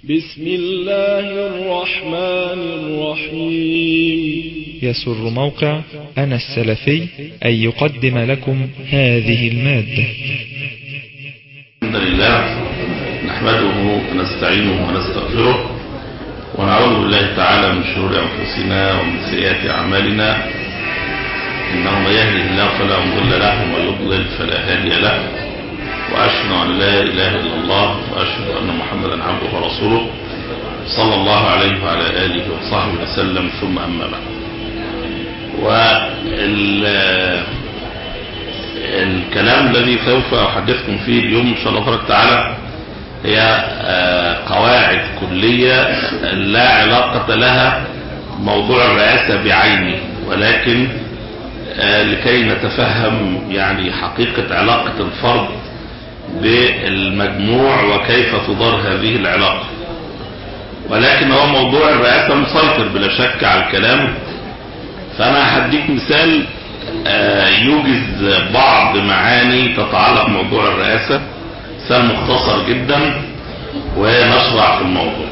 بسم الله الرحمن الرحيم يسر موقع أنا السلفي أن يقدم لكم هذه المادة الحمد لله نحمده ونستعينه ونستغفره ونعوذ بالله تعالى من شرور أنفسنا ومن سيئات أعمالنا إنه من يهده الله فلا مضل له ومن يضلل فلا هادي له وأشهد أن لا إله إلا الله وأشهد أن محمدا عبده ورسوله صلى الله عليه وعلى آله وصحبه وسلم ثم أما بعد والكلام الذي سوف أحدثكم فيه اليوم إن شاء الله تبارك تعالى هي قواعد كلية لا علاقة لها موضوع الرئاسة بعينه ولكن لكي نتفهم يعني حقيقة علاقة الفرد بالمجموع وكيف تدار هذه العلاقة ولكن هو موضوع الرئاسة مسيطر بلا شك على الكلام فأنا هديك مثال يوجز بعض معاني تتعلق بموضوع الرئاسة مثال مختصر جدا ونشرع في الموضوع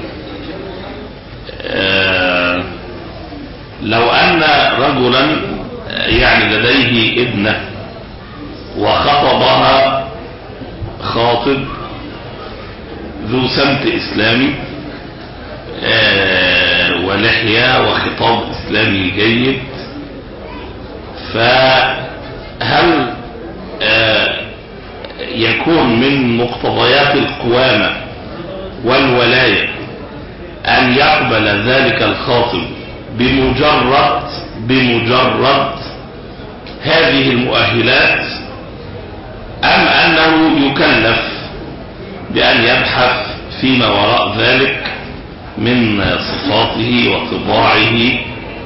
لو أن رجلا يعني لديه ابنة وخطبها خاطب ذو سمت إسلامي ولحية وخطاب إسلامي جيد فهل يكون من مقتضيات القوامة والولاية أن يقبل ذلك الخاطب بمجرد بمجرد هذه المؤهلات أم أنه يكلف بأن يبحث فيما وراء ذلك من صفاته وطباعه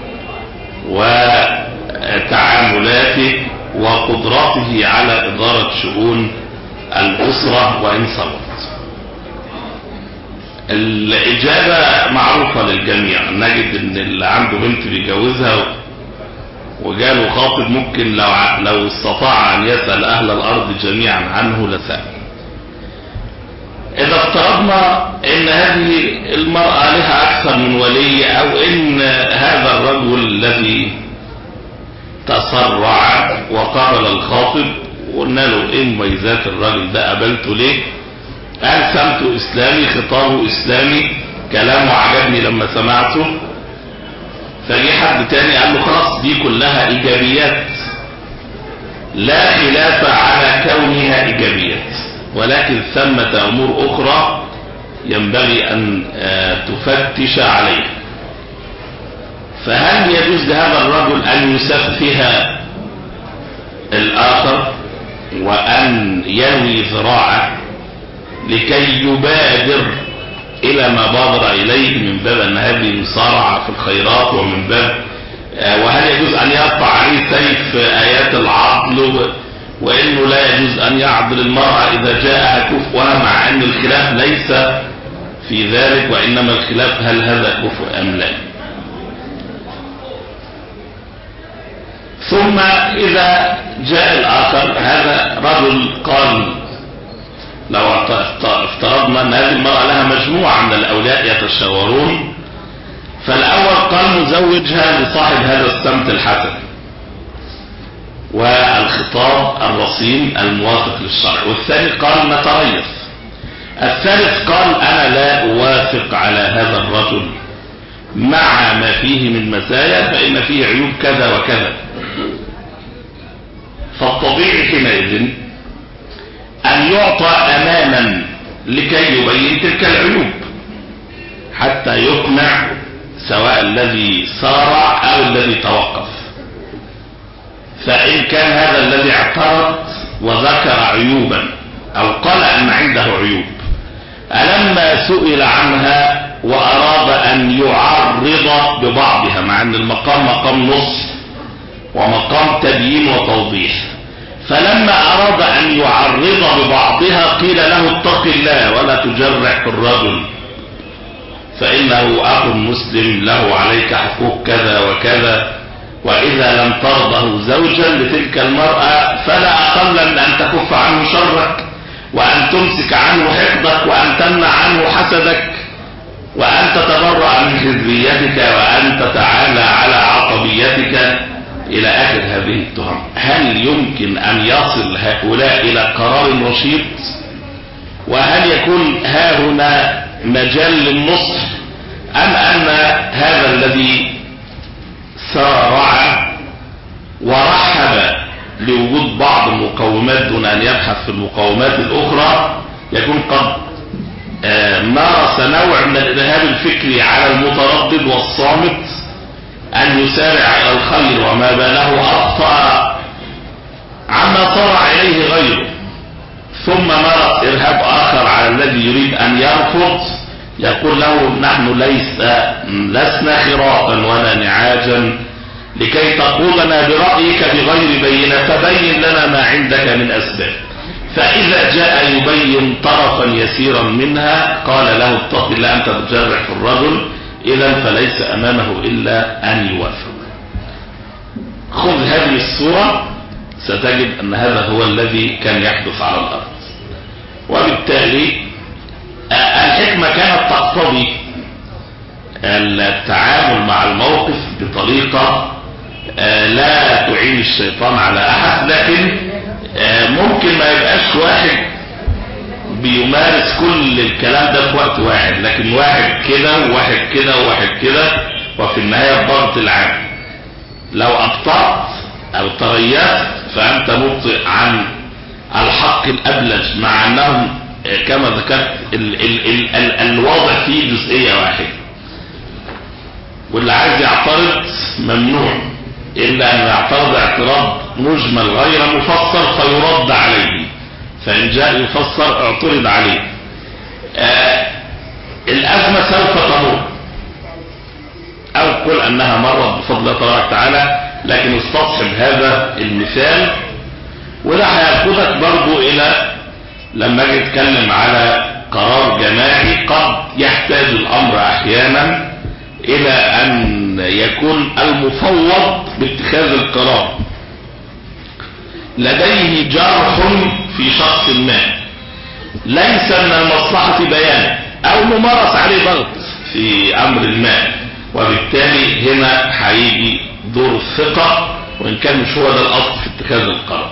وتعاملاته وقدراته على إدارة شؤون الأسرة وإن صبت الإجابة معروفة للجميع نجد أن اللي عنده بنت بيجوزها وجاله خاطب ممكن لو لو استطاع أن يسأل أهل الأرض جميعا عنه لسأل إذا افترضنا أن هذه المرأة لها أكثر من ولي أو أن هذا الرجل الذي تسرع وقابل الخاطب وقلنا له إيه مميزات الراجل ده قابلته ليه قال سمته إسلامي خطابه إسلامي كلامه عجبني لما سمعته فجي حد تاني قال له خلاص دي كلها إيجابيات لا خلاف على كونها إيجابيات ولكن ثمة أمور أخرى ينبغي أن تفتش عليها فهل يجوز لهذا الرجل أن يسفه الآخر وأن ينوي ذراعه لكي يبادر إلى ما بادر إليه من باب أن هذه مصارعة في الخيرات ومن باب وهل يجوز أن يقطع عليه سيف آيات العضل وإنه لا يجوز أن يعضل المرأة إذا جاءها كفؤها مع أن الخلاف ليس في ذلك وإنما الخلاف هل هذا كفء أم لا ثم إذا جاء الآخر هذا رجل قال لو افترضنا أن هذه المرأة لها مجموعة من الأولياء يتشاورون فالأول قال نزوجها لصاحب هذا السمت الحسن والخطاب الرصين الموافق للشرع والثاني قال نتريث الثالث قال أنا لا أوافق على هذا الرجل مع ما فيه من مزايا فإن فيه عيوب كذا وكذا فالطبيعي حينئذ أن يعطى أمانا لكي يبين تلك العيوب حتى يقنع سواء الذي سارع أو الذي توقف فإن كان هذا الذي اعترض وذكر عيوبا أو قال أن عنده عيوب ألما سئل عنها وأراد أن يعرض ببعضها مع أن المقام مقام نص ومقام تبيين وتوضيح فلما أراد أن يعرض ببعضها قيل له اتق الله ولا تجرح الرجل فإنه أخ مسلم له عليك حقوق كذا وكذا وإذا لم ترضه زوجا لتلك المرأة فلا أقل من أن تكف عنه شرك وأن تمسك عنه حقدك وأن تمنع عنه حسدك وأن تتبرأ من حزبيتك وأن تتعالى على عصبيتك إلى آخر هذه التهم هل يمكن أن يصل هؤلاء إلى قرار رشيد وهل يكون ها هنا مجال للنصح أم أن هذا الذي سارع ورحب لوجود بعض المقومات دون أن يبحث في المقومات الأخرى يكون قد مارس نوع من الإرهاب الفكري على المتردد والصامت أن يسارع إلى الخير وما باله أبطأ عما صار إليه غيره ثم مارس إرهاب آخر على الذي يريد أن يرفض يقول له نحن ليس لسنا خراطا ولا نعاجا لكي تقولنا برأيك بغير بينة فبين لنا ما عندك من أسباب فإذا جاء يبين طرفا يسيرا منها قال له اتق الله أنت تجرح في الرجل إذا فليس أمامه إلا أن يوافق خذ هذه الصورة ستجد أن هذا هو الذي كان يحدث على الأرض وبالتالي الحكمة كانت تقتضي التعامل مع الموقف بطريقة لا تعين الشيطان على أحد لكن ممكن ما يبقاش واحد بيمارس كل الكلام ده في وقت واحد لكن واحد كده وواحد كده وواحد كده وفي النهاية الضغط العام لو أبطأت أو تريثت فأنت مبطئ عن الحق الأبلج مع أنهم كما ذكرت ال ال ال ال الوضع فيه جزئية واحدة واللي عايز يعترض ممنوع إلا أن يعترض اعتراض مجمل غير مفسر فيرد عليه فإن جاء يفسر اعترض عليه آه الأزمة سوف تمر أو قل أنها مرت بفضل الله تبارك وتعالى لكن استصحب هذا المثال وده هياخدك برضو إلى لما اجي اتكلم على قرار جماعي قد يحتاج الأمر أحيانا إلى أن يكون المفوض باتخاذ القرار لديه جرح في شخص ما ليس من المصلحة بيان او ممارس عليه ضغط في امر ما وبالتالي هنا هيجي دور الثقة وان كان مش هو ده الاصل في اتخاذ القرار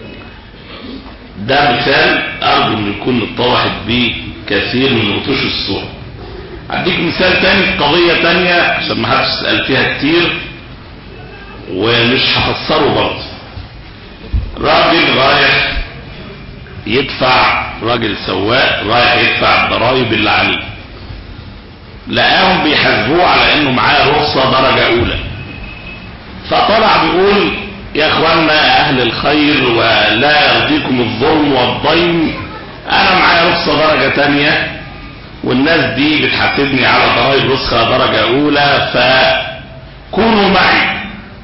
ده مثال ارجو ان يكون اتضحت بيه كثير من رتوش الصورة هديك مثال تاني في قضية تانية عشان ما حدش سأل فيها كتير ومش هفسره برضه راجل رايح يدفع راجل سواق رايح يدفع الضرايب اللي عليه لقاهم بيحاسبوه على انه معاه رخصة درجة اولى فطلع بيقول يا اخوانا اهل الخير ولا يرضيكم الظلم والضيم انا معايا رخصة درجة تانية والناس دي بتحاسبني على ضرايب رخصة درجة اولى فكونوا معي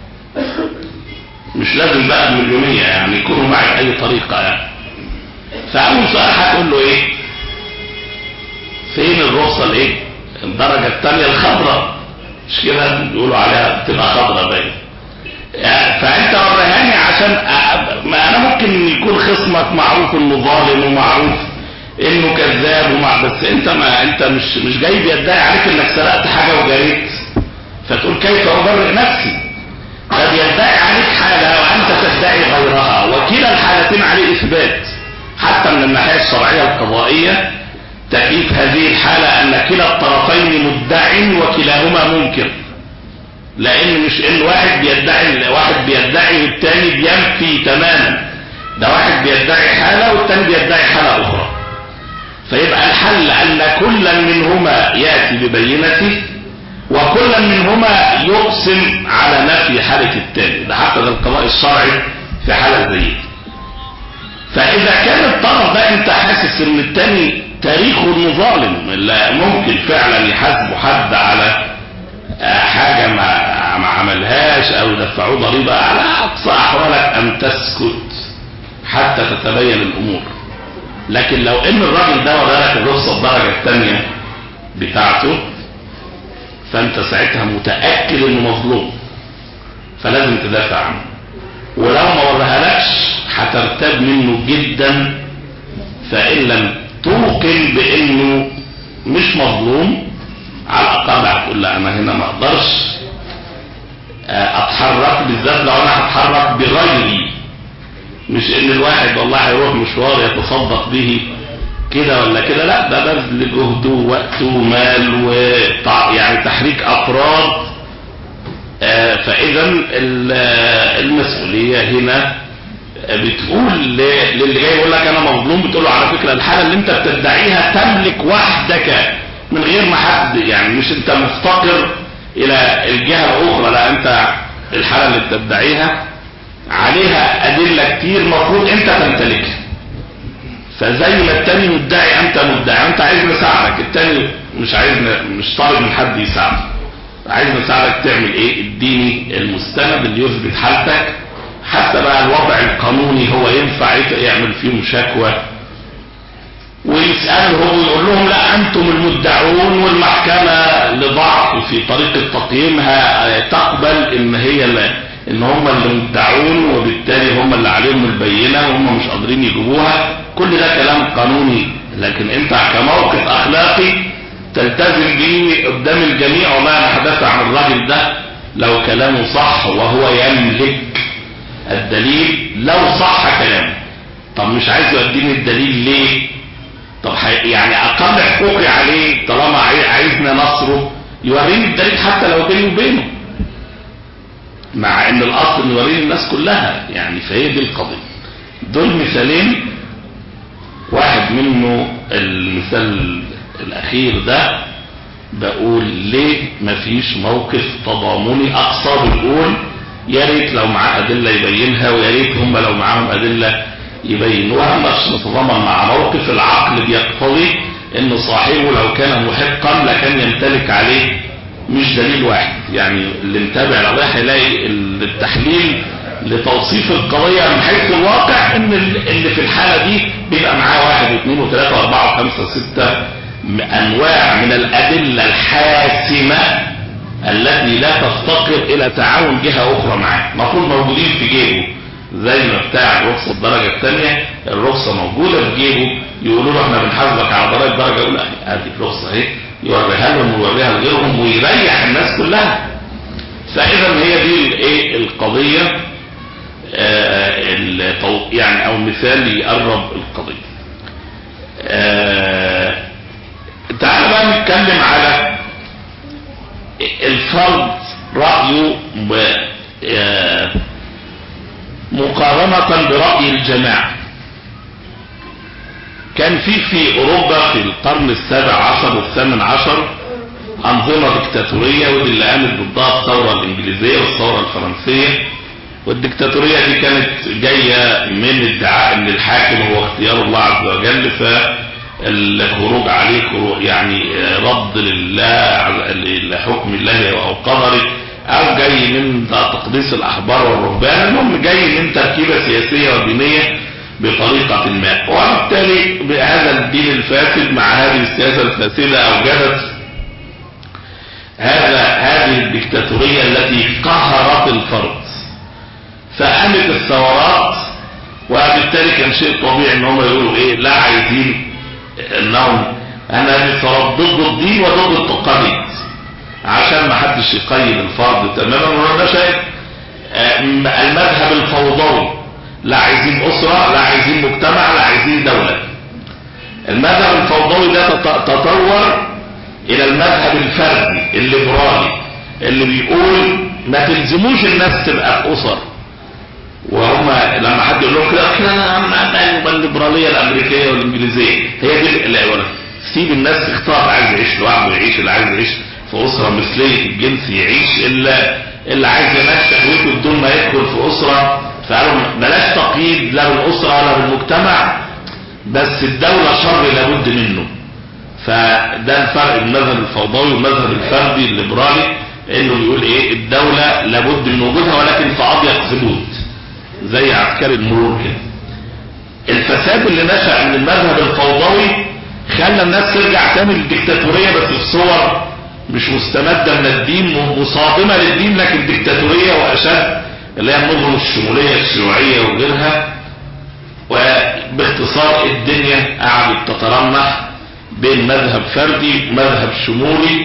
مش لازم بقى بمليونية يعني كونوا معي بأي طريقة يعني فأول سؤال هتقول له ايه فين الرخصة الايه الدرجة الثانية الخضراء مش كده بيقولوا عليها بتبقى خضراء باين يعني فانت وريهاني عشان ما انا ممكن يكون خصمك معروف انه ظالم ومعروف انه كذاب ومع بس انت ما انت مش مش جاي بيدعي عليك انك سرقت حاجه وجريت فتقول كيف ابرئ نفسي ده بيدعي عليك حاله وانت تدعي غيرها وكلا الحالتين عليه اثبات حتى من الناحيه الشرعيه القضائيه تكييف هذه الحاله ان كلا الطرفين مدع وكلاهما منكر لان مش ان واحد بيدعي واحد بيدعي والتاني بينفي تماما ده واحد بيدعي حاله والتاني بيدعي حاله اخرى فيبقى الحل ان كلا منهما ياتي ببينته وكلا منهما يقسم على نفي حالة التاني ده حتى ده القضاء الشرعي في حالة زي دي فإذا كان الطرف ده أنت حاسس إن التاني تاريخه إنه ظالم لا ممكن فعلا يحاسبوا حد على حاجة ما ما عملهاش أو يدفعوه ضريبة على أقصى أحوالك أن تسكت حتى تتبين الأمور لكن لو إن الراجل ده ورالك الرخصة الدرجة الثانية بتاعته فانت ساعتها متأكد انه مظلوم فلازم تدافع عنه ولو ما ورهالكش هترتاب منه جدا فان لم توقن بانه مش مظلوم على الاقل هتقول لا انا هنا ما اقدرش آه، اتحرك بالذات لو انا هتحرك بغيري مش ان الواحد والله هيروح مشوار يتصدق به كده ولا كده لا ده بذل جهد ووقت ومال وطع يعني تحريك افراد آه، فاذا ال- آه، المسؤوليه هنا آه، بتقول ل- للي جاي يقول لك انا مظلوم بتقول له على فكره الحاله اللي انت بتدعيها تملك وحدك من غير ما حد يعني مش انت مفتقر الى الجهه الاخرى لا انت الحاله اللي بتدعيها عليها ادله كتير المفروض انت تمتلكها فزي ما التاني مدعي انت مدعي انت عايز نساعدك التاني مش عايز مش طالب من حد يساعدك عايز نساعدك تعمل ايه اديني المستند اللي يثبت حالتك حتى بقى الوضع القانوني هو ينفع يعمل فيهم شكوى ويسألهم ويقول لهم لا أنتم المدعون والمحكمة لضعف في طريقة تقييمها آه، تقبل إن هي اللي إن هم اللي مدعون وبالتالي هم اللي عليهم البينة وهم مش قادرين يجيبوها كل ده كلام قانوني لكن أنت كموقف أخلاقي تلتزم به قدام الجميع والله أنا حدثت عن الراجل ده لو كلامه صح وهو يملك الدليل لو صح كلامه طب مش عايز يوديني الدليل ليه طب حي- يعني اقل حقوقي عليه طالما عاي- عايزنا نصره يوريني الدليل حتى لو بيني وبينه مع ان الاصل ان يوريني الناس كلها يعني فهي دي القضيه دول مثالين واحد منه المثال الاخير ده بقول ليه مفيش موقف تضامني اقصى بنقول يا ريت لو معاه ادله يبينها ويا ريت هم لو معاهم ادله يبينوها مش نتضامن مع موقف العقل بيقتضي ان صاحبه لو كان محقا لكان يمتلك عليه مش دليل واحد يعني اللي متابع القضيه هيلاقي التحليل لتوصيف القضيه من حيث الواقع ان ال- اللي في الحاله دي بيبقى معاه واحد واثنين وثلاثه واربعه وخمسه وسته م- انواع من الادله الحاسمه التي لا تفتقر الى تعاون جهه اخرى معاه المفروض موجودين في جيبه زي ما بتاع الرخصه الدرجه الثانيه الرخصه موجوده في جيبه يقولوا له احنا بنحاسبك على ضرائب درجه اولى ادي الرخصه اهي يوريها لهم ويوريها لغيرهم ويريح الناس كلها فاذا هي دي الايه القضيه آه التو- يعني او مثال يقرب القضيه آه تعال بقى نتكلم على الفرد رايه ب- آه مقارنة برأي الجماعة كان في في أوروبا في القرن السابع عشر والثامن عشر أنظمة ديكتاتورية ودي اللي قامت ضدها الثورة الإنجليزية والثورة الفرنسية والديكتاتورية دي كانت جاية من ادعاء ان الحاكم هو اختيار الله عز وجل فالخروج عليه خروج يعني رد لله لحكم الله او قدره او جاي من تقديس الاحبار والرهبان المهم جاي من تركيبة سياسية ودينية بطريقة ما وبالتالي بهذا الدين الفاسد مع هذه السياسة الفاسدة اوجدت هذا هذه الديكتاتورية التي قهرت الفرد فقامت الثورات وبالتالي كان شيء طبيعي ان هم يقولوا ايه لا عايزين انهم انا الثورات ضد الدين وضد التقاليد عشان ما حدش يقيم الفرد تماما وانا شايف آه، المذهب الفوضوي لا عايزين اسره لا عايزين مجتمع لا عايزين دوله المذهب الفوضوي ده تط- تطور الى المذهب الفردي الليبرالي اللي بيقول ما تلزموش الناس تبقى في اسر وهم لما حد يقول لهم كده كده انا الليبراليه الامريكيه والانجليزيه هي دي اللي يقولها سيب الناس تختار عايز يعيش لوحده يعيش اللي عايز يعيش في اسره مثليه الجنس يعيش اللي اللي عايز يمشي شهوته بدون ما يدخل في اسره فقالوا بلاش تقييد لا بالاسره ولا بالمجتمع بس الدوله شر لابد منه فده الفرق بين المذهب الفوضوي والمذهب الفردي الليبرالي انه بيقول ايه الدوله لابد من وجودها ولكن في اضيق حدود زي عسكري المرور كده الفساد اللي نشأ من المذهب الفوضوي خلى الناس ترجع تاني للديكتاتورية بس في صور مش مستمدة من الدين مصادمة للدين لكن ديكتاتورية وأشد اللي هي النظم الشمولية الشيوعية وغيرها وباختصار الدنيا قعدت تترنح بين مذهب فردي مذهب شمولي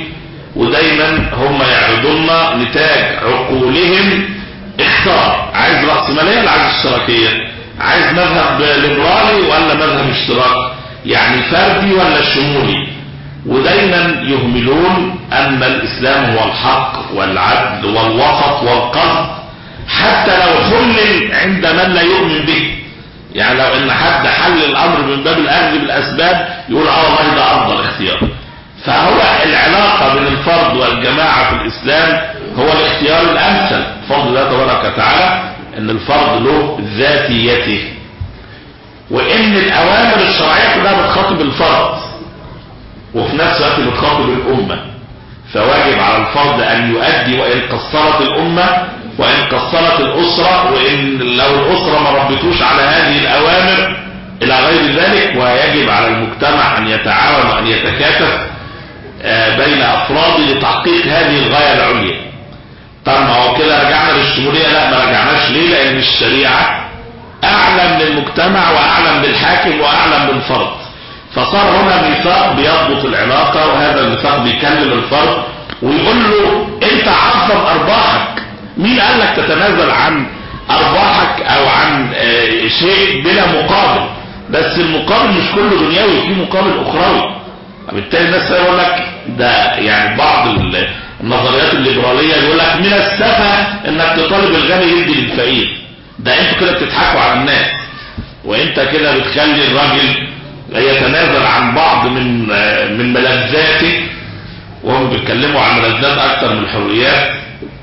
ودايما هم يعرضون نتاج عقولهم اختار عايز رأسمالية ولا عايز اشتراكية عايز مذهب ليبرالي ولا مذهب اشتراك يعني فردي ولا شمولي ودايما يهملون ان الاسلام هو الحق والعدل والوسط والقصد حتى لو حلل عند من لا يؤمن به يعني لو ان حد حل الامر من باب الاخذ بالاسباب يقول اه والله ده افضل اختيار فهو العلاقة بين الفرد والجماعة في الاسلام هو الاختيار الامثل بفضل الله تبارك وتعالى ان الفرد له ذاتيته وان الاوامر الشرعية كلها بتخاطب الفرد وفي نفس الوقت بتخاطب الامة فواجب على الفرد ان يؤدي وان قصرت الامة وان قصرت الاسرة وان لو الاسرة ما ربتوش على هذه الاوامر الى غير ذلك ويجب على المجتمع ان يتعاون وان يتكاتف بين افراده لتحقيق هذه الغاية العليا طب ما هو كده رجعنا للشمولية لا ما رجعناش ليه لان الشريعة اعلم للمجتمع واعلم بالحاكم واعلم بالفرد فصار هنا ميثاق بيضبط العلاقة وهذا الميثاق بيكلم الفرد ويقول له انت عظم ارباحك مين قال لك تتنازل عن ارباحك او عن شيء بلا مقابل بس المقابل مش كله دنيوي في مقابل اخروي بالتالي الناس يقول لك ده يعني بعض النظريات الليبرالية يقول لك من السفه انك تطالب الغني يدي للفقير ده انتوا كده بتضحكوا على الناس وانت كده بتخلي الراجل يتنازل عن بعض من من ملذاته وهم بيتكلموا عن ملذات اكتر من الحريات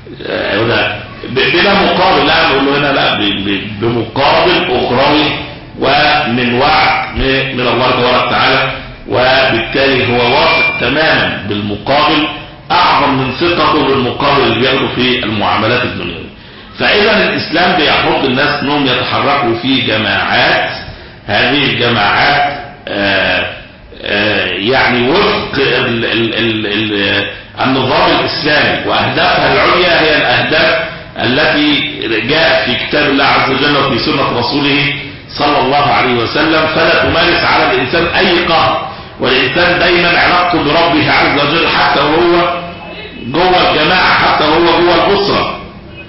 بلا مقابل لا نقول له هنا لا بمقابل اخروي ومن وعد من الله تبارك وتعالى وبالتالي هو واثق تماما بالمقابل اعظم من ثقته بالمقابل اللي بياخده في المعاملات الدنيويه فاذا الاسلام بيحض الناس انهم يتحركوا في جماعات هذه الجماعات آآ آآ يعني وفق ال ال ال ال النظام الاسلامي واهدافها العليا هي الاهداف التي جاءت في كتاب الله عز وجل وفي سنة رسوله صلى الله عليه وسلم فلا تمارس على الانسان اي قهر والانسان دايما علاقته بربه عز وجل حتى وهو جوه الجماعة حتى وهو جوه الاسرة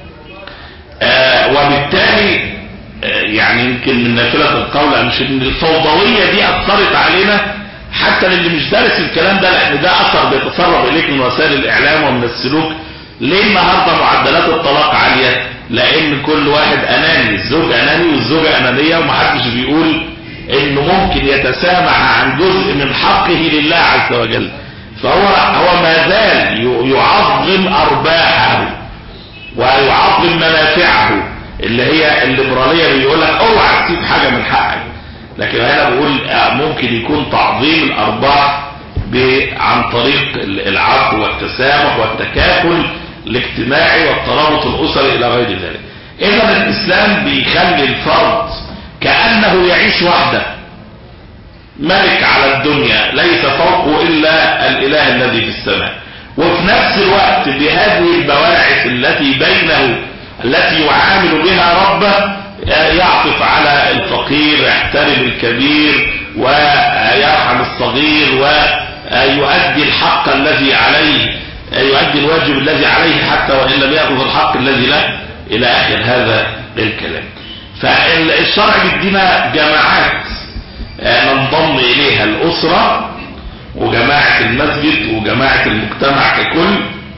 وبالتالي يعني يمكن من نافلة القول ان الفوضوية دي اثرت علينا حتى للي مش دارس الكلام ده لان ده اثر بيتسرب اليك من وسائل الاعلام ومن السلوك ليه النهاردة معدلات الطلاق عالية لان كل واحد اناني الزوج اناني والزوجة انانية ومحدش بيقول انه ممكن يتسامح عن جزء من حقه لله عز وجل فهو هو ما زال يعظم ارباحه ويعظم منافعه اللي هي الليبرالية بيقول لك اوعى تسيب حاجة من حقك لكن هنا بقول ممكن يكون تعظيم الارباح عن طريق العفو والتسامح والتكافل الاجتماعي والترابط الاسري الى غير ذلك اذا الاسلام بيخلي الفرد كأنه يعيش وحده ملك على الدنيا ليس فوقه الا الاله الذي في السماء وفي نفس الوقت بهذه البواعث التي بينه التي يعامل بها ربه يعطف على الفقير يحترم الكبير ويرحم الصغير ويؤدي الحق الذي عليه يؤدي الواجب الذي عليه حتى وإن لم يأخذ الحق الذي له إلى آخر هذا الكلام فالشرع بيدينا جماعات ننضم إليها الأسرة وجماعة المسجد وجماعة المجتمع ككل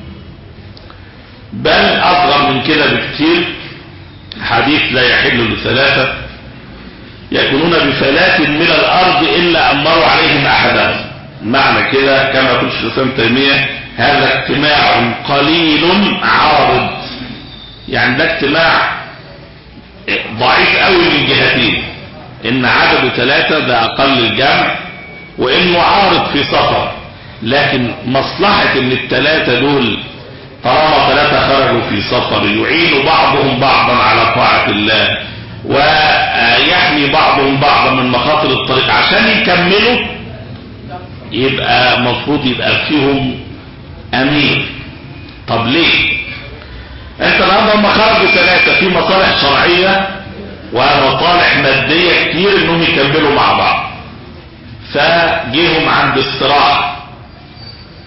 بل أصغر من كده بكتير حديث لا يحل لثلاثة يكونون بفلاة من الأرض إلا أمروا عليهم أحدهم معنى كده كما يقول الشيخ الإسلام تيمية هذا اجتماع قليل عارض يعني ده اجتماع ضعيف قوي من جهتين ان عدده ثلاثة ده اقل الجمع وانه عارض في سفر لكن مصلحة ان الثلاثة دول طالما ثلاثة خرجوا في سفر يعين بعضهم بعضا على طاعة الله ويحمي بعضهم بعضا من مخاطر الطريق عشان يكملوا يبقى مفروض يبقى فيهم امير طب ليه انت النهارده هم خرجوا ثلاثة في مصالح شرعية ومصالح مادية كتير انهم يكملوا مع بعض فجيهم عند الصراع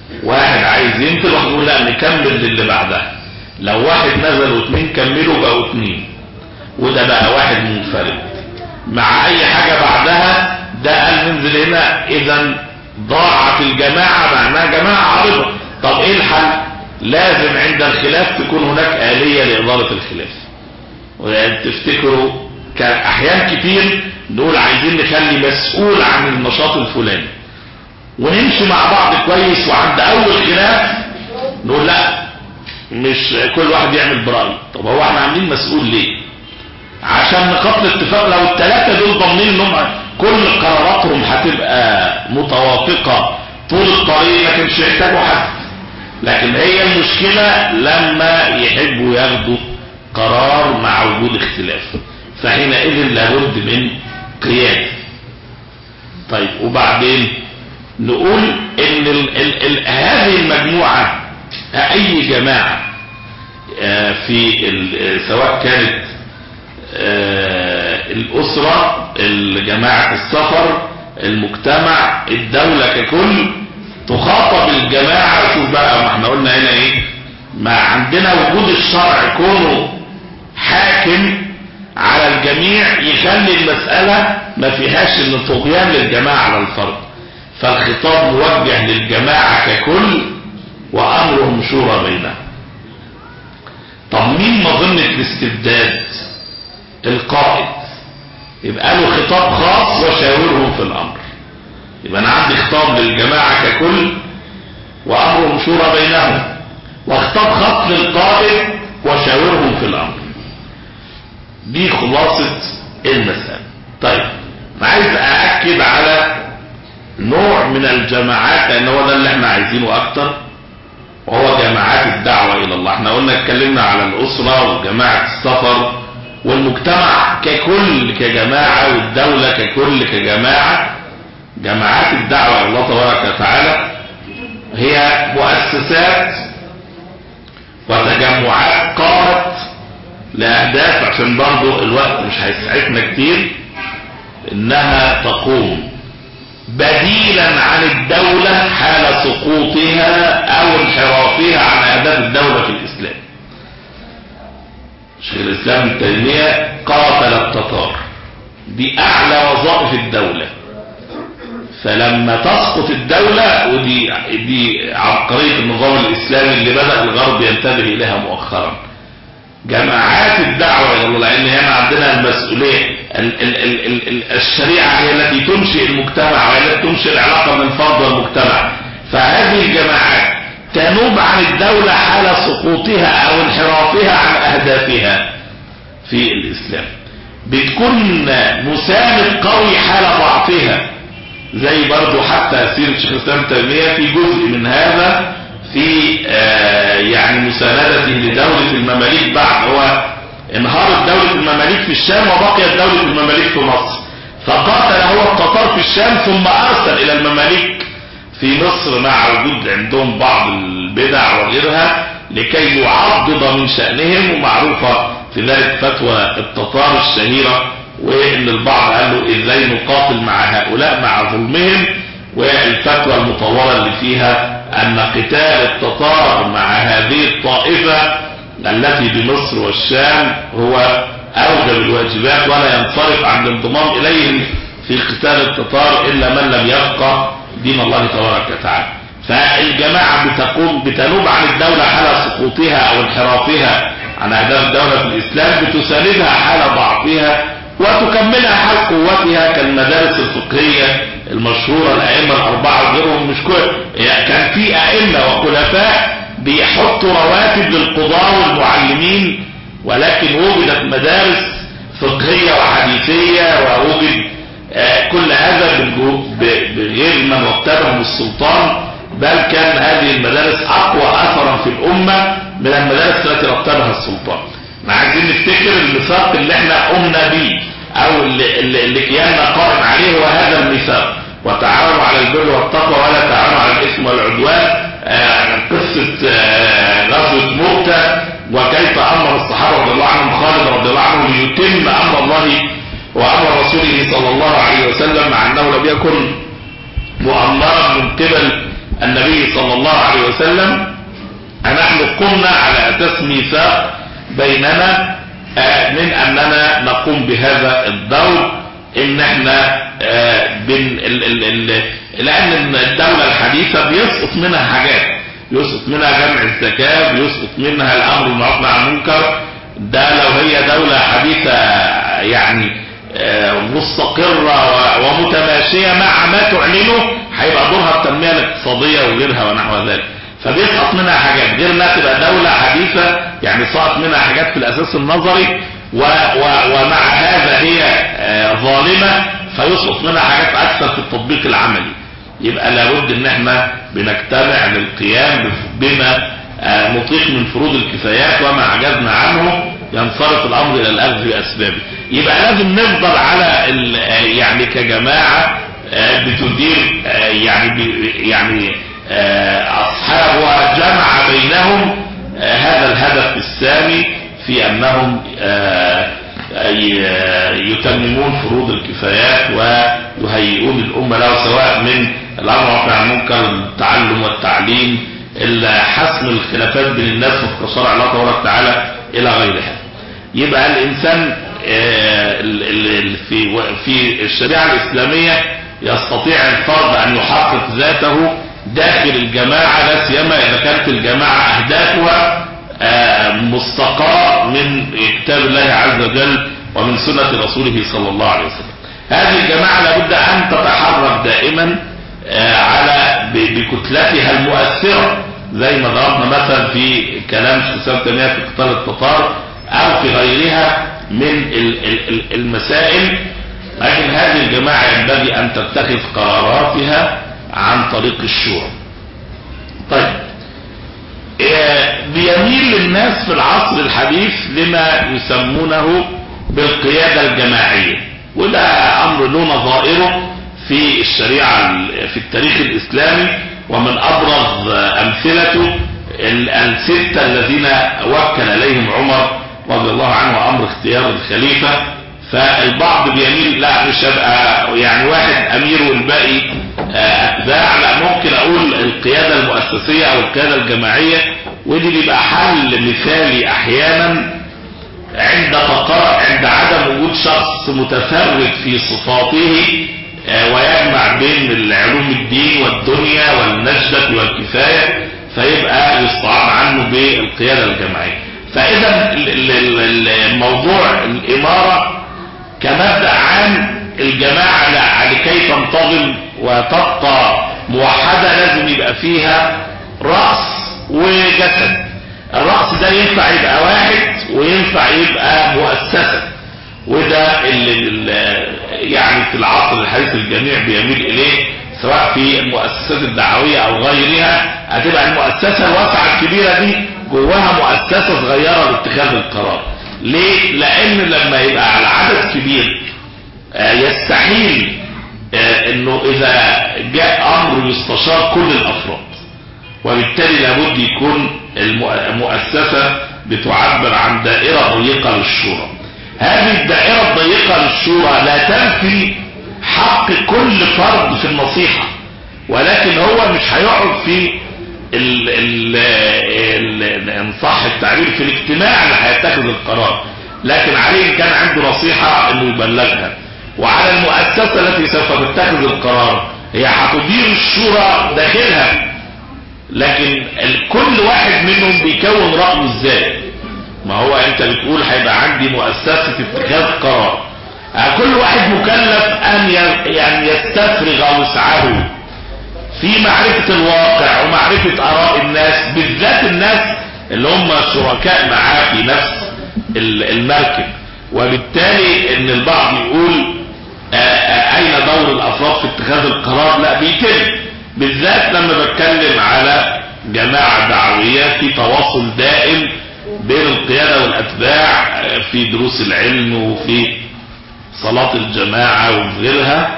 واحد عايز ينزل واحد يقول لا نكمل للي بعدها لو واحد نزل واثنين كملوا بقوا اثنين وده بقى واحد منفرد مع اي حاجة بعدها ده قال ننزل هنا اذا ضاعت الجماعة معناها جماعة عارضة طب ايه الحل لازم عند الخلاف تكون هناك آلية لإدارة الخلاف وتفتكروا كان احيان كتير نقول عايزين نخلي مسؤول عن النشاط الفلاني ونمشي مع بعض كويس وعند اول خلاف نقول لا مش كل واحد يعمل برأيه طب هو احنا عاملين مسؤول ليه عشان نقاط الاتفاق لو الثلاثة دول ضامنين انهم كل قراراتهم هتبقى متوافقة طول الطريق لكن مش يحتاجوا حد لكن هي المشكلة لما يحبوا ياخدوا قرار مع وجود اختلاف فحينئذ لابد من قيادة طيب وبعدين نقول ان ال ال ال هذه المجموعة اي جماعة آه في سواء كانت آه الاسرة جماعة السفر المجتمع الدولة ككل تخاطب الجماعة شوف بقى ما احنا قلنا هنا ايه ما عندنا وجود الشرع كونه حاكم على الجميع يخلي المسألة ما فيهاش ان طغيان للجماعة على الفرد فالخطاب موجه للجماعة ككل وامرهم شورى بينهم طب مين مظنة الاستبداد القائد يبقى له خطاب خاص وشاورهم في الامر يبقى انا عندي خطاب للجماعة ككل وامرهم شورى بينهم وخطاب خاص للقائد وشاورهم في الامر دي خلاصة المسألة طيب انا عايز اأكد على نوع من الجماعات لان هو ده اللي احنا عايزينه اكتر وهو جماعات الدعوة الى الله احنا قلنا اتكلمنا على الاسرة وجماعة السفر والمجتمع ككل كجماعة والدولة ككل كجماعة جماعات الدعوة الى الله تبارك وتعالى هي مؤسسات وتجمعات قامت لأهداف عشان برضو الوقت مش هيسعفنا كتير انها تقوم بديلا عن الدولة حال سقوطها او انحرافها عن اهداف الدولة في الاسلام شيخ الاسلام ابن تيمية قاتل التتار دي اعلى وظائف الدولة فلما تسقط الدولة ودي دي عبقرية النظام الاسلامي اللي بدأ الغرب ينتبه اليها مؤخرا جماعات الدعوة الى الله لان هنا عندنا المسؤولية ال ال ال ال ال الشريعة هي التي تنشئ المجتمع وهي التي تنشئ العلاقة بين الفرد والمجتمع فهذه الجماعات تنوب عن الدولة حال سقوطها او انحرافها عن اهدافها في الاسلام بتكون مساند قوي حال ضعفها زي برضو حتى سيرة شيخ الاسلام تيمية في جزء من هذا في آه يعني مساندته لدولة المماليك بعد هو انهارت دولة المماليك في الشام وبقيت دولة المماليك في مصر فقاتل هو التتار في الشام ثم ارسل الى المماليك في مصر مع وجود عندهم بعض البدع وغيرها لكي يعضد من شأنهم ومعروفة في ذلك فتوى التتار الشهيرة وان البعض قال له ازاي نقاتل مع هؤلاء مع ظلمهم والفتوى المطولة اللي فيها ان قتال التتار مع هذه الطائفة التي بمصر والشام هو اوجب الواجبات ولا ينصرف عن الانضمام اليهم في قتال التتار الا من لم يبقى دين الله تبارك وتعالى فالجماعة بتقوم بتنوب عن الدولة حال سقوطها او انحرافها عن اهداف الدولة في الاسلام بتساندها حال ضعفها وتكملها حال قوتها كالمدارس الفقهية المشهورة الائمة الاربعة وغيرهم مش كل يعني كان في ائمة وخلفاء بيحطوا رواتب للقضاة والمعلمين ولكن وجدت مدارس فقهية وحديثية ووجد آه كل هذا بغير من رتبهم السلطان بل كان هذه المدارس اقوى اثرا في الامة من المدارس التي رتبها السلطان ما عايزين نفتكر الميثاق اللي احنا قمنا به او اللي, اللي, اللي كياننا قائم عليه هو هذا الميثاق وتعاونوا على البر والتقوى ولا تعاونوا على الاثم والعدوان آه قصة آه غزوة موتى وكيف امر الصحابة رضي الله عنهم خالد رضي الله عنه ليتم امر الله وامر رسوله صلى الله عليه وسلم مع انه لم يكن مؤمرا من قبل النبي صلى الله عليه وسلم نحن قمنا على أساس ميثاق بيننا آه، من أننا نقوم بهذا الدور إن احنا آه، بن ال ال ال لأن الدولة الحديثة بيسقط منها حاجات بيسقط منها جمع الزكاة بيسقط منها الأمر بالمعروف مع المنكر ده لو هي دولة حديثة يعني آه، مستقرة و- ومتماشية مع ما تعلنه هيبقى دورها التنمية الاقتصادية وغيرها ونحو ذلك فبيسقط منها حاجات غير انها تبقى دولة حديثة يعني سقط منها حاجات في الاساس النظري و و ومع هذا هي آه، ظالمة فيسقط منها حاجات اكثر في التطبيق العملي يبقى لابد ان احنا بنجتمع للقيام بما آه، نطيق من فروض الكفايات وما عجزنا عنه ينصرف الامر الى الاخذ باسبابه يبقى لازم نفضل على ال- آه، يعني كجماعة آه، بتدير آه، يعني ب- يعني آه، اصحابها جمع بينهم آه، هذا الهدف السامي في انهم آه، ي- يتممون فروض الكفايات ويهيئون الامه له سواء من الامر عن المنكر التعلم والتعليم ال- حسم الخلافات بين الناس وفق شرع الله تبارك وتعالى الى غيرها يبقى الانسان آه، ال- ال- ال- في في الشريعه الاسلاميه يستطيع الفرد ان يحقق ذاته داخل الجماعه لا سيما اذا كانت الجماعه اهدافها آه، مستقاة من كتاب الله عز وجل ومن سنة رسوله صلى الله عليه وسلم هذه الجماعة لابد أن تتحرك دائما آه، على ب- بكتلتها المؤثرة زي ما ضربنا مثلا في كلام شيخ الإسلام تيمية في قتال التتار أو في غيرها من ال- ال- ال- المسائل لكن هذه الجماعة ينبغي أن تتخذ قراراتها عن طريق الشورى طيب آه، بيميل الناس في العصر الحديث لما يسمونه بالقيادة الجماعية وده أمر له نظائره في الشريعة ال- في التاريخ الإسلامي ومن أبرز آه، أمثلته ال- الستة الذين وكل إليهم عمر رضي الله عنه أمر اختيار الخليفة فالبعض بيميل لا مش هبقى يعني واحد امير والباقي آه، اتباع لا ممكن اقول القيادة المؤسسية او القيادة الجماعية ودي بيبقى حل مثالي احيانا عند تقا عند عدم وجود شخص متفرد في صفاته آه، ويجمع بين العلوم الدين والدنيا والنجدة والكفاية فيبقى يستعار عنه بالقيادة الجماعية فاذا ال- ال- ال- الموضوع الامارة كمبدأ عام الجماعة لا- لكي تنتظم وتبقى موحدة لازم يبقى فيها رأس وجسد الرأس ده ينفع يبقى واحد وينفع يبقى مؤسسة وده اللي اللي يعني في العصر الحديث الجميع بيميل إليه سواء في المؤسسات الدعوية أو غيرها هتبقى المؤسسة الواسعة الكبيرة دي جواها مؤسسة صغيرة لاتخاذ القرار ليه؟ لأن لما يبقى على عدد كبير آه، يستحيل آه، انه اذا جاء امر يستشار كل الافراد وبالتالي لابد يكون المؤ- المؤسسة بتعبر عن دائرة ضيقة للشورى هذه الدائرة الضيقة للشورى لا تنفي حق كل فرد في النصيحة ولكن هو مش هيقعد في ال ال ال ان صح التعبير في الاجتماع اللي هيتخذ القرار لكن عليه إن كان عنده نصيحة انه يبلغها وعلى المؤسسة التي سوف تتخذ القرار هي هتدير الشورى داخلها لكن ال- كل واحد منهم بيكون رأيه ازاي ما هو انت بتقول هيبقى عندي مؤسسة اتخاذ قرار آه، كل واحد مكلف ان ي- يعني يستفرغ وسعه في معرفة الواقع ومعرفة آراء الناس بالذات الناس اللي هم شركاء معاه في نفس ال- المركب وبالتالي ان البعض يقول آه، آه، اين دور الافراد في اتخاذ القرار لا بيتم بالذات لما بتكلم على جماعة دعوية في تواصل دائم بين القيادة والاتباع آه، في دروس العلم وفي صلاة الجماعة وغيرها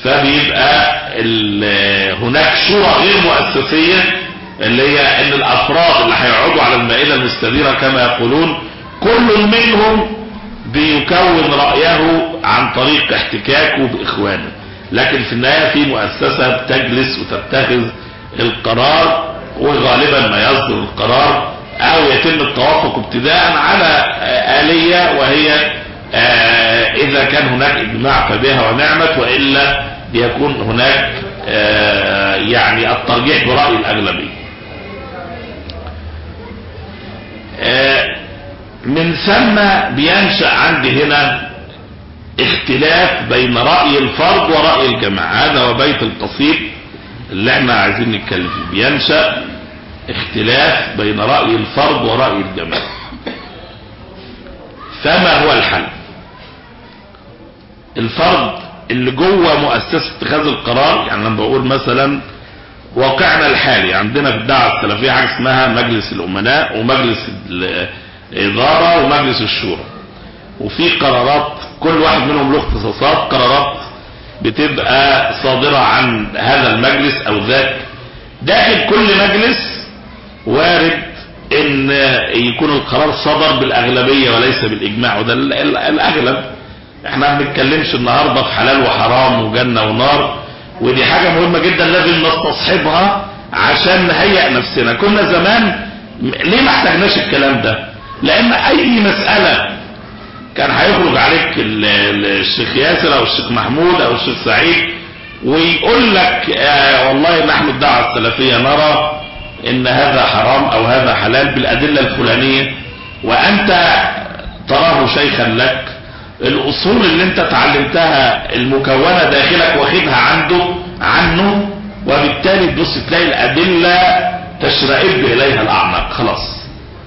فبيبقى ال- هناك شورى غير مؤسسية اللي هي ان الافراد اللي هيقعدوا على المائدة المستديرة كما يقولون كل منهم بيكون رأيه عن طريق احتكاكه بإخوانه لكن في النهاية في مؤسسة بتجلس وتتخذ القرار وغالبا ما يصدر القرار او يتم التوافق ابتداء على آلية وهي آه، اذا كان هناك اجماع فبها ونعمت والا بيكون هناك آه، يعني الترجيح برأي الاغلبية آه، من ثم بينشأ عندي هنا اختلاف بين رأي الفرد ورأي الجماعة هذا هو بيت القصيد اللي احنا عايزين نتكلم فيه بينشأ اختلاف بين رأي الفرد ورأي الجماعة فما هو الحل الفرد اللي جوه مؤسسة اتخاذ القرار يعني لما بقول مثلا واقعنا الحالي عندنا في الدعوة السلفية حاجة اسمها مجلس الأمناء ومجلس الإدارة ومجلس الشورى وفي قرارات كل واحد منهم له اختصاصات قرارات بتبقى صادرة عن هذا المجلس او ذاك داخل كل مجلس وارد ان يكون القرار صدر بالاغلبية وليس بالاجماع وده ال- ال- الاغلب احنا ما بنتكلمش النهاردة في حلال وحرام وجنة ونار ودي حاجة مهمة جدا لازم نستصحبها عشان نهيئ نفسنا كنا زمان م- ليه ما احتاجناش الكلام ده لان اي مسألة كان هيخرج عليك ال- ال- الشيخ ياسر او الشيخ محمود او الشيخ سعيد ويقول لك آه والله نحن الدعوة السلفية نرى ان هذا حرام او هذا حلال بالادلة الفلانية وانت تراه شيخا لك الاصول اللي انت اتعلمتها المكونة داخلك واخدها عنده عنه وبالتالي تبص تلاقي الادلة تشرئب اليها الاعناق خلاص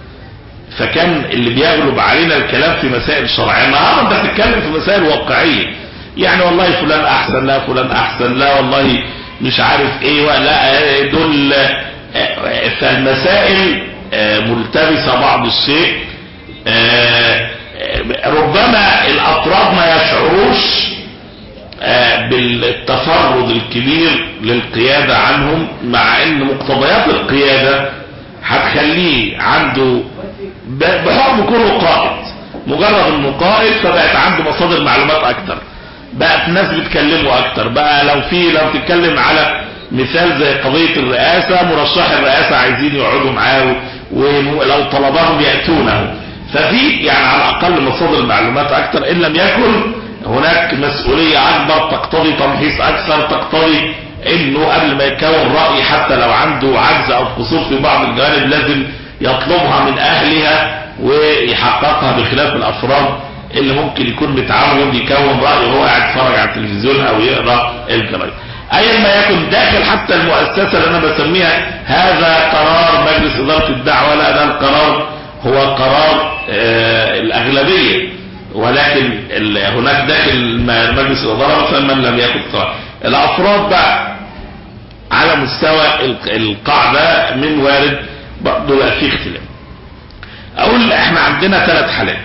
فكان اللي بيغلب علينا الكلام في مسائل شرعية النهارده انت بتتكلم في مسائل واقعية يعني والله فلان احسن لا فلان احسن لا والله مش عارف ايه ولا دول آه، فالمسائل آه، ملتبسة بعض الشيء آه، آه، ربما الافراد ما يشعروش آه، بالتفرد الكبير للقيادة عنهم مع ان مقتضيات القيادة هتخليه عنده ب- بحكم كونه قائد مجرد انه قائد فبقت عنده مصادر معلومات اكتر بقت ناس بتكلمه اكتر بقى لو في لو بتتكلم على مثال زي قضية الرئاسة مرشح الرئاسة عايزين يقعدوا معاه ولو طلبهم يأتونه ففي يعني على الاقل مصادر معلومات اكتر ان لم يكن هناك مسؤولية اكبر تقتضي تمحيص اكثر تقتضي انه قبل ما يكون رأي حتى لو عنده عجز او قصور في بعض الجوانب لازم يطلبها من اهلها ويحققها بخلاف الافراد اللي ممكن يكون متعود يكون رأي وهو قاعد يتفرج على التلفزيون او يقرا الجرايد ايا ما يكن داخل حتى المؤسسة اللي انا بسميها هذا قرار مجلس ادارة الدعوة لا ده القرار هو قرار آه الاغلبية ولكن ال- هناك داخل م- مجلس الادارة مثلا من لم يكن قرار الافراد بقى على مستوى ال- القاعدة من وارد برضه بقى فيه اختلاف اقول احنا عندنا ثلاث حالات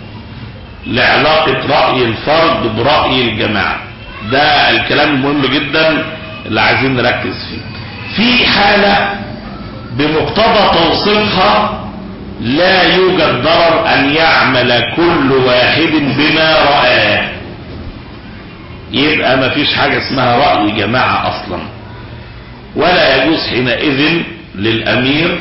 لعلاقة رأي الفرد برأي الجماعة ده الكلام المهم جدا اللي عايزين نركز فيه في حالة بمقتضى توصيفها لا يوجد ضرر ان يعمل كل واحد بما رآه يبقى ما فيش حاجة اسمها رأي جماعة اصلا ولا يجوز حينئذ للامير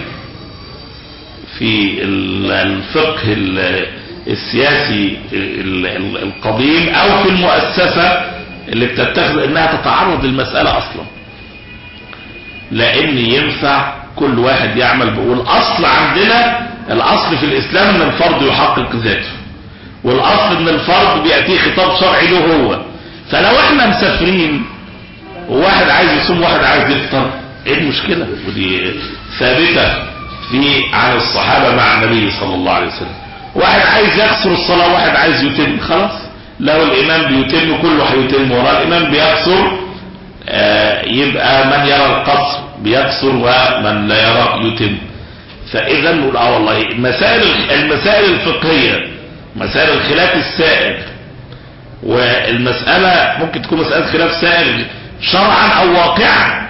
في ال- الفقه ال- السياسي ال- ال- القديم او في المؤسسة اللي بتتخذ انها تتعرض للمسألة اصلا لان ينفع كل واحد يعمل ب- والاصل عندنا الاصل في الاسلام ان الفرد يحقق ذاته والاصل ان الفرد بيأتيه خطاب شرعي له هو فلو احنا مسافرين وواحد عايز يصوم واحد عايز يفطر ايه المشكلة ودي ثابتة في عن الصحابة مع النبي صلى الله عليه وسلم واحد عايز يقصر الصلاة واحد عايز يتم خلاص لو الامام بيتم كله هيتم وراه الامام بيقصر آه، يبقى من يرى القصر بيقصر ومن لا يرى يتم فاذا نقول اه والله المسائل المسائل الفقهية مسائل الخلاف السائر والمسألة ممكن تكون مسألة خلاف سائر شرعا او واقعا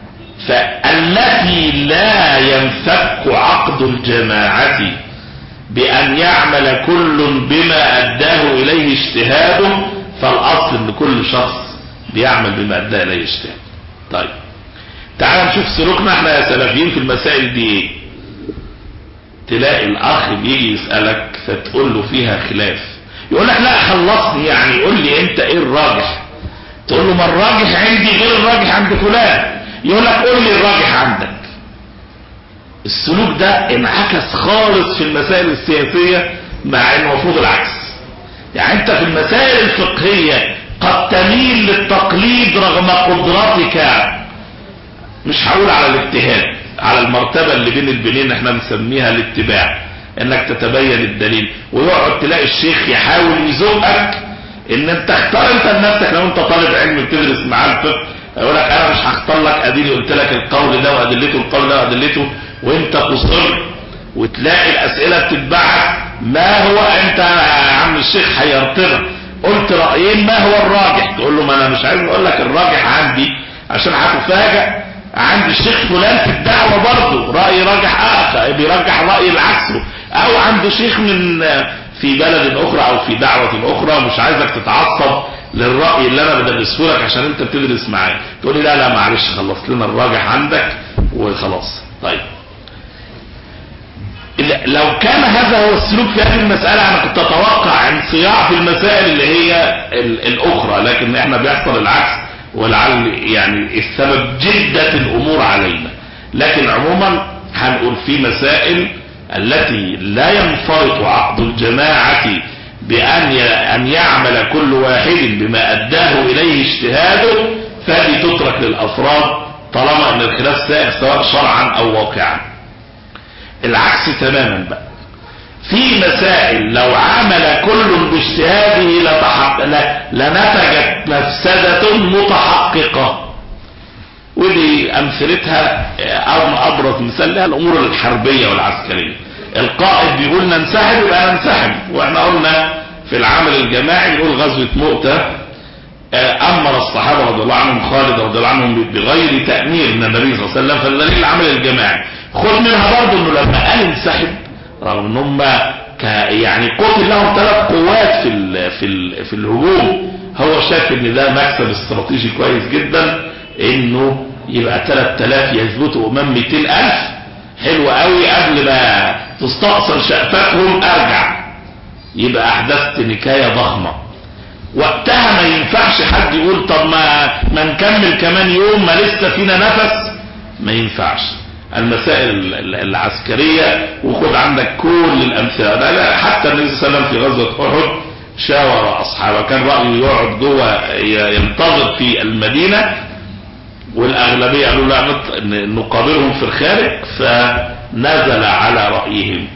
فالتي لا ينفك عقد الجماعة بأن يعمل كل بما أداه إليه اجتهاده فالأصل أن كل شخص بيعمل بما أداه إليه اجتهاده طيب تعال نشوف سلوكنا احنا يا سلفيين في المسائل دي ايه تلاقي الاخ بيجي يسألك فتقول له فيها خلاف يقول لك لا خلصني يعني قول لي انت ايه الراجح تقول له ما الراجح عندي غير الراجح عند فلان يقول لك قول لي الراجح عندك السلوك ده انعكس خالص في المسائل السياسية مع انه المفروض العكس يعني انت في المسائل الفقهية قد تميل للتقليد رغم قدرتك مش هقول على الاجتهاد على المرتبة اللي بين البنين احنا بنسميها الاتباع انك تتبين الدليل ويقعد تلاقي الشيخ يحاول يزقك ان انت اختار انت لنفسك لو انت طالب علم بتدرس معاه الفقه يقول لك انا مش هختار لك اديني قلت لك القول ده وادلته القول ده وادلته وانت تصر وتلاقي الاسئله بتتبعت ما هو انت يا عم الشيخ حيرتنا قلت رايين ما هو الراجح تقول له ما انا مش عايز اقول لك الراجح عندي عشان هتفاجئ عند الشيخ فلان في الدعوة برضه رأي راجح آخر بيرجح رأي العكس او عند شيخ من في بلد اخرى او في دعوة اخرى مش عايزك تتعصب للرأي اللي انا بدرسه لك عشان انت بتدرس معايا تقول لي لا لا معلش خلص لنا الراجح عندك وخلاص طيب لو كان هذا هو السلوك في هذه المسألة انا كنت اتوقع انصياع في المسائل اللي هي الاخرى لكن احنا بيحصل العكس ولعل يعني السبب جدة الامور علينا لكن عموما هنقول في مسائل التي لا ينفرط عقد الجماعة بأن أن يعمل كل واحد بما أداه إليه اجتهاده فهذه تترك للأفراد طالما أن الخلاف سائر سواء شرعا أو واقعا العكس تماما بقى في مسائل لو عمل كل باجتهاده لتحق... لنتجت مفسدة متحققة ودي امثلتها ابرز مثال لها الامور الحربية والعسكرية القائد بيقول ننسحب يبقى ننسحب واحنا قلنا في العمل الجماعي نقول غزوة مؤتة امر الصحابة رضي الله عنهم خالد رضي الله عنهم بغير تأمير من النبي صلى الله عليه وسلم فالدليل العمل الجماعي خد منها برضه انه لما قال انسحب رغم ان هم يعني قتل لهم ثلاث قوات في ال في ال في الهجوم هو شاف ان ده مكسب استراتيجي كويس جدا انه يبقى 3000 يثبتوا امام 200000 حلو قوي قبل ما تستأصل شأفتهم ارجع يبقى احدثت نكاية ضخمة وقتها ما ينفعش حد يقول طب ما ما نكمل كمان يوم ما لسه فينا نفس ما ينفعش المسائل العسكرية وخد عندك كل الامثله لا لا حتى النبي صلى الله عليه وسلم في غزوة احد شاور اصحابه كان رأيه يقعد جوه ينتظر في المدينة والاغلبية قالوا لا نقابلهم في الخارج فنزل على رأيهم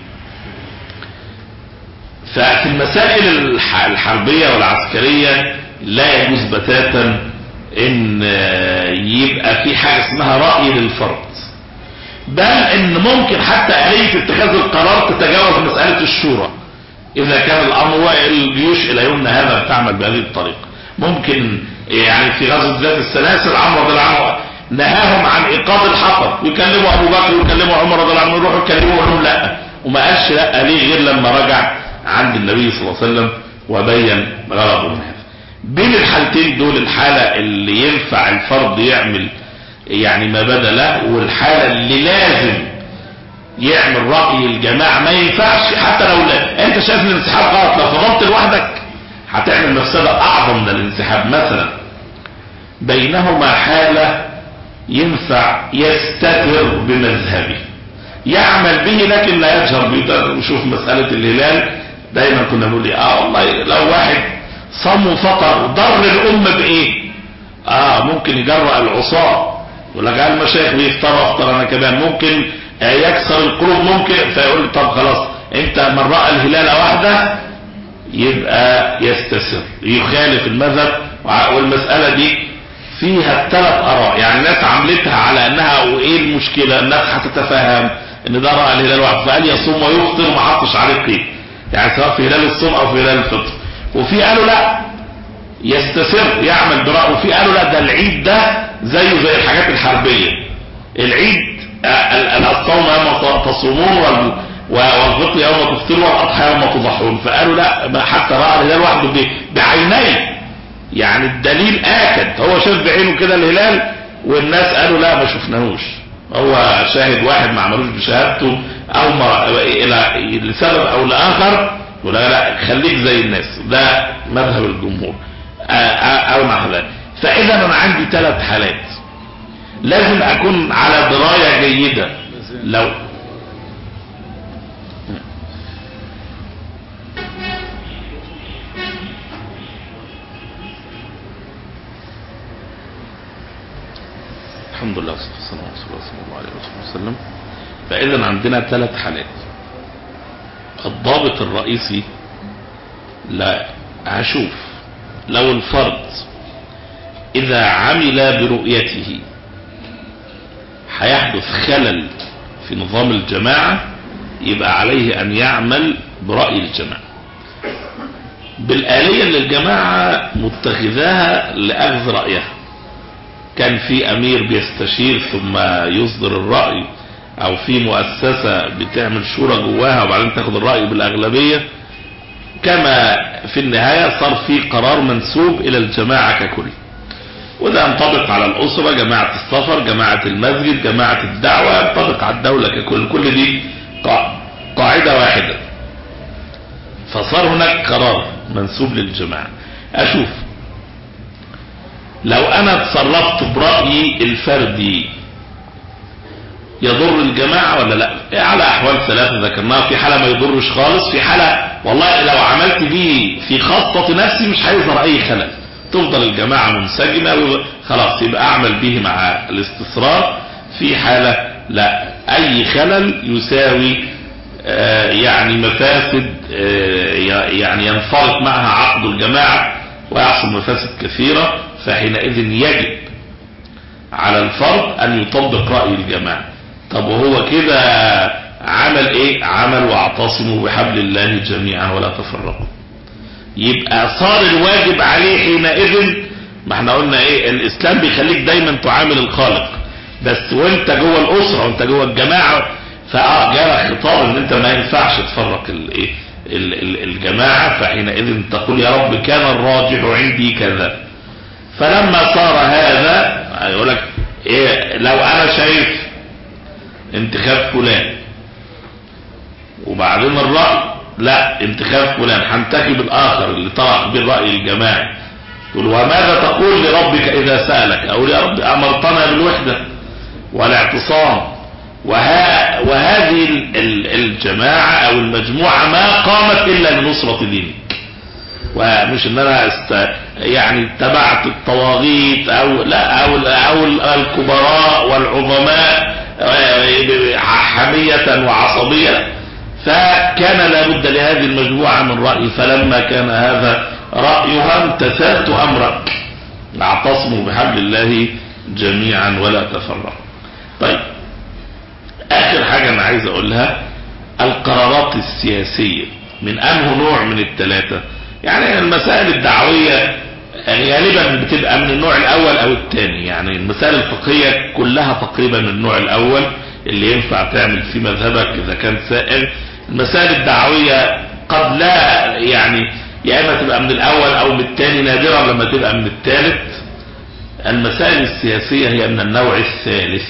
ففي المسائل الحربية والعسكرية لا يجوز بتاتا ان يبقى في حاجة اسمها رأي للفرد بل ان ممكن حتى آلية اتخاذ القرار تتجاوز مسألة الشورى اذا كان الامر الجيوش الى يومنا هذا تعمل بهذه الطريقة ممكن يعني في غزوة ذات السلاسل عمرو رضي الله عنه نهاهم عن ايقاظ الحطب يكلموا ابو بكر ويكلموا عمر رضي الله عنه يروحوا يكلموا لهم لا وما قالش لا ليه غير لما رجع عند النبي صلى الله عليه وسلم وبين غرضه من هذا بين الحالتين دول الحالة اللي ينفع الفرد يعمل يعني ما بدا له والحالة اللي لازم يعمل رأي الجماعة ما ينفعش حتى لو لا. انت شايف ان الانسحاب غلط لو فضلت لوحدك هتعمل مفسدة اعظم من الانسحاب مثلا بينهما حالة ينفع يستتر بمذهبه يعمل به لكن لا يجهر به نشوف مسألة الهلال دايما كنا نقول لي اه والله لو واحد صم وفطر ضر الأمة بإيه اه ممكن يجرأ العصاة ولا قال المشايخ بيفطروا افطر انا كمان ممكن يكسر القلوب ممكن فيقول طب خلاص انت من رأى الهلال واحدة يبقى يستسر يخالف المذهب والمسألة دي فيها ثلاث اراء يعني الناس عملتها على انها وايه المشكلة الناس هتتفهم ان ده رأى الهلال واحد فقال يصوم ويفطر ما حطش عليه قيد يعني سواء في هلال الصوم او في هلال الفطر وفي قالوا لا يستسر يعمل برأيه وفي قالوا لا ده العيد ده زيه زي الحاجات الحربية العيد الصوم يوم تصومون والفطر يوم تفطرون والاضحى يوم تضحون فقالوا لا حتى رأى الهلال وحده بعينيه يعني الدليل آكد هو شاف بعينه كده الهلال والناس قالوا لا ما شفناهوش هو شاهد واحد ما عملوش بشهادته او ما الى لسبب او لاخر يقول لا لا خليك زي الناس ده مذهب الجمهور آه، آه، او نحو فاذا انا عندي ثلاث حالات لازم اكون على درايه جيده لو الحمد لله والصلاة والسلام على رسول الله صلى الله عليه وسلم فإذا عندنا ثلاث حالات الضابط الرئيسي لا هشوف لو الفرد إذا عمل برؤيته هيحدث خلل في نظام الجماعة يبقى عليه أن يعمل برأي الجماعة بالآلية اللي الجماعة متخذاها لأخذ رأيها كان في أمير بيستشير ثم يصدر الرأي أو في مؤسسة بتعمل شورى جواها وبعدين تاخد الرأي بالأغلبية كما في النهاية صار في قرار منسوب إلى الجماعة ككل وده ينطبق على الأسرة جماعة السفر جماعة المسجد جماعة الدعوة ينطبق على الدولة ككل كل دي قا- قاعدة واحدة فصار هناك قرار منسوب للجماعة أشوف لو أنا تصرفت برأيي الفردي يضر الجماعة ولا لا إيه على أحوال ثلاثة ذكرناها في حالة ما يضرش خالص في حالة والله لو عملت بيه في خاصة نفسي مش هيظهر أي خلل تفضل الجماعة منسجمة و- خلاص يبقى أعمل به مع الاستثرار في حالة لا أي خلل يساوي آه، يعني مفاسد آه، ي- يعني ينفرط معها عقد الجماعة ويحصل مفاسد كثيرة فحينئذ يجب على الفرد ان يطبق رأي الجماعة طب وهو كده عمل ايه عمل واعتصموا بحبل الله جميعا ولا تفرقوا يبقى صار الواجب عليه حينئذ ما احنا قلنا ايه الاسلام بيخليك دايما تعامل الخالق بس وانت جوه الاسره وانت جوه الجماعه فاه جالك خطاب ان انت ما ينفعش تفرق الايه ال- ال- الجماعه فحينئذ تقول يا رب كان الراجح عندي كذا فلما صار هذا يقول لك إيه لو انا شايف انتخاب فلان وبعدين الرأي لا انتخاب فلان هنتخب الاخر اللي طرح بالرأي الجماعي تقول وماذا تقول لربك اذا سألك اقول يا رب امرتنا بالوحدة والاعتصام وها وهذه ال- ال- الجماعة او المجموعة ما قامت الا لنصرة دينك ومش ان انا است يعني اتبعت الطواغيت او لا او او الكبراء والعظماء آه، حمية وعصبية فكان لابد لهذه المجموعة من رأي فلما كان هذا رأيها امتثلت امرك اعتصموا بحبل الله جميعا ولا تفرقوا طيب اخر حاجة انا عايز اقولها القرارات السياسية من انه نوع من الثلاثة يعني المسائل الدعوية غالبا بتبقى من النوع الاول او الثاني يعني المسائل الفقهية كلها تقريبا من النوع الاول اللي ينفع تعمل في مذهبك اذا كان سائل المسائل الدعوية قد لا يعني يا اما تبقى من الاول او من الثاني نادرا لما تبقى من الثالث المسائل السياسية هي من النوع الثالث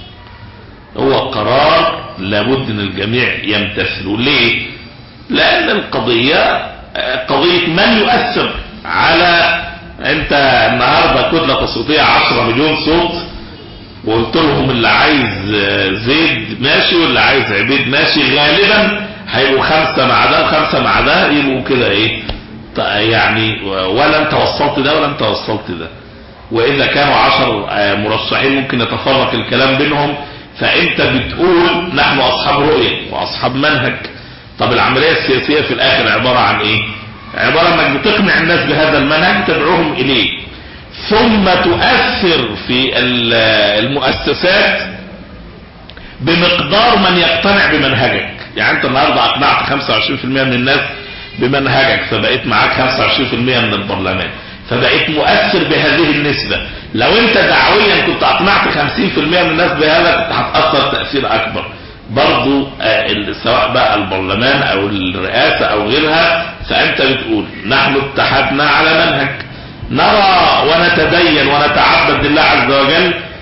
هو قرار لابد ان الجميع يمتثلوا ليه لان القضية آه، قضية من يؤثر على انت النهاردة كتلة تصويتية 10 مليون صوت وقلت لهم اللي عايز آه، زيد ماشي واللي عايز عبيد ماشي غالبا هيبقوا خمسة مع ده وخمسة مع ده يبقوا كده ايه ط- يعني ولا انت وصلت ده ولا انت وصلت ده واذا كانوا عشر آه، مرشحين ممكن يتفرق الكلام بينهم فانت بتقول نحن اصحاب رؤية واصحاب منهج طب العملية السياسية في الاخر عبارة عن ايه عبارة انك بتقنع الناس بهذا المنهج تدعوهم اليه ثم تؤثر في ال- المؤسسات بمقدار من يقتنع بمنهجك يعني انت النهاردة اقنعت 25% من الناس بمنهجك فبقيت معاك 25% من البرلمان فبقيت مؤثر بهذه النسبة لو انت دعويا كنت اقنعت 50% من الناس بهذا كنت هتأثر تأثير اكبر برضو آه، ال- سواء بقى البرلمان او الرئاسة او غيرها فانت بتقول نحن اتحدنا على منهج نرى ونتدين ونتعبد لله عز وجل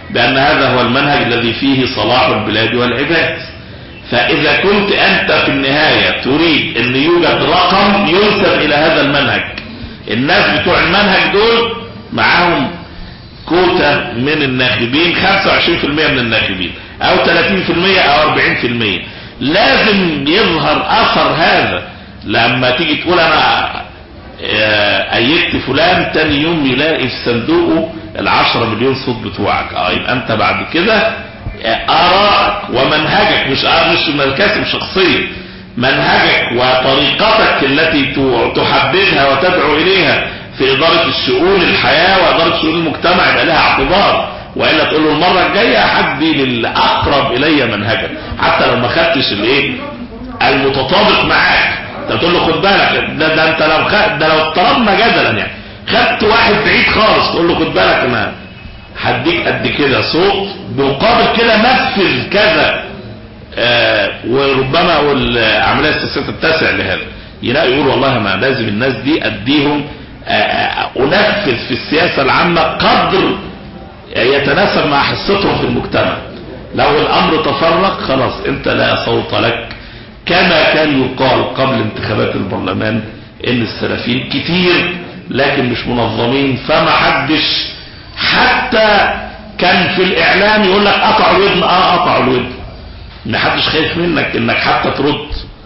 بأن هذا هو المنهج الذي فيه صلاح البلاد والعباد فإذا كنت أنت في النهاية تريد أن يوجد رقم ينسب إلى هذا المنهج الناس بتوع المنهج دول معاهم كوتا من الناخبين 25% من الناخبين او 30% او 40% لازم يظهر اثر هذا لما تيجي تقول انا آه، ايدت فلان تاني يوم يلاقي في صندوقه العشرة مليون صوت بتوعك اه يبقى انت بعد كده آه، ارائك ومنهجك مش آه مش مكاسب شخصية منهجك وطريقتك التي تحددها وتدعو اليها في ادارة الشؤون الحياة وادارة شؤون المجتمع يبقى لها اعتبار والا تقول له المرة الجاية حدي للاقرب الي منهجا حتى لو ما خدتش الايه المتطابق معاك انت تقول له خد بالك ده, ده انت لو خد ده لو افترضنا جدلا يعني خدت واحد بعيد خالص تقول له خد بالك انا هديك قد كده صوت مقابل كده نفذ كذا آه وربما والعمليه السياسيه تتسع لهذا يلاقي يقول والله انا لازم الناس دي اديهم آه انفذ في السياسه العامه قدر يتناسب مع حصتهم في المجتمع لو الامر تفرق خلاص انت لا صوت لك كما كان يقال قبل انتخابات البرلمان ان السلفيين كتير لكن مش منظمين فما حدش حتى كان في الاعلام يقول لك قطعوا الودن اه قطعوا الودن ما حدش خايف منك انك حتى ترد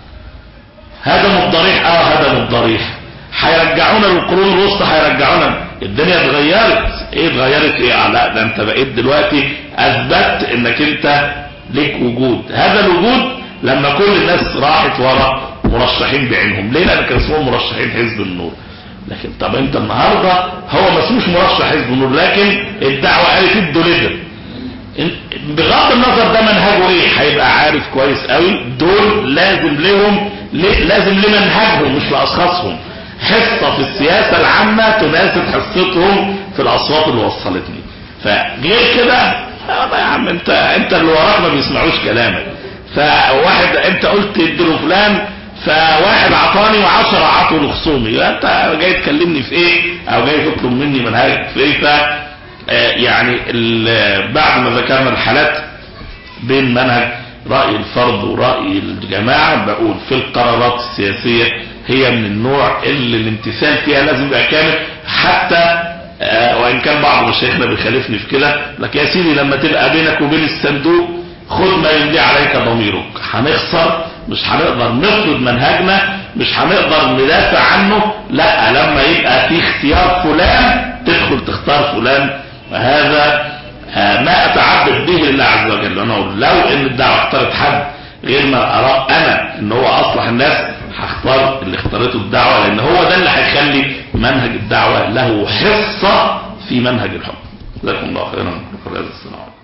هذا مضريح اه هذا مضريح هيرجعونا للقرون الوسطى هيرجعونا الدنيا اتغيرت ايه اتغيرت ايه آه لا ده انت بقيت دلوقتي اثبت انك انت ليك وجود هذا الوجود لما كل الناس راحت ورا مرشحين بعينهم ليه لان كان اسمهم مرشحين حزب النور لكن طب انت النهارده هو ما اسموش مرشح حزب النور لكن الدعوه قالت ادوا ليدر بغض النظر ده منهجه ايه هيبقى عارف كويس قوي دول لازم لهم لازم لمنهجهم مش لاشخاصهم حصة في السياسة العامة تناسب حصتهم في الاصوات اللي وصلتني فغير كده اه يا عم انت انت اللي وراك ما بيسمعوش كلامك فواحد انت قلت اديله فلان فواحد عطاني وعشرة عطوا لخصومي يبقى انت جاي تكلمني في ايه او جاي تطلب مني منهجك في ايه ف يعني بعد ما ذكرنا الحالات بين منهج رأي الفرد ورأي الجماعة بقول في القرارات السياسية هي من النوع اللي الامتثال فيها لازم يبقى كامل حتى آه وان كان بعض مشايخنا بيخالفني في كده لك يا سيدي لما تبقى بينك وبين الصندوق خد ما يملي عليك ضميرك هنخسر مش هنقدر نفرض منهجنا مش هنقدر ندافع عنه لا لما يبقى في اختيار فلان تدخل تختار فلان وهذا آه ما اتعبد به لله عز وجل انا اقول لو ان الدعوه اختارت حد غير ما اراه انا ان هو اصلح الناس هختار اللي اختارته الدعوه لان هو ده اللي هيخلي منهج الدعوه له حصه في منهج الحكم جزاكم الله خيرا وخير هذا السلام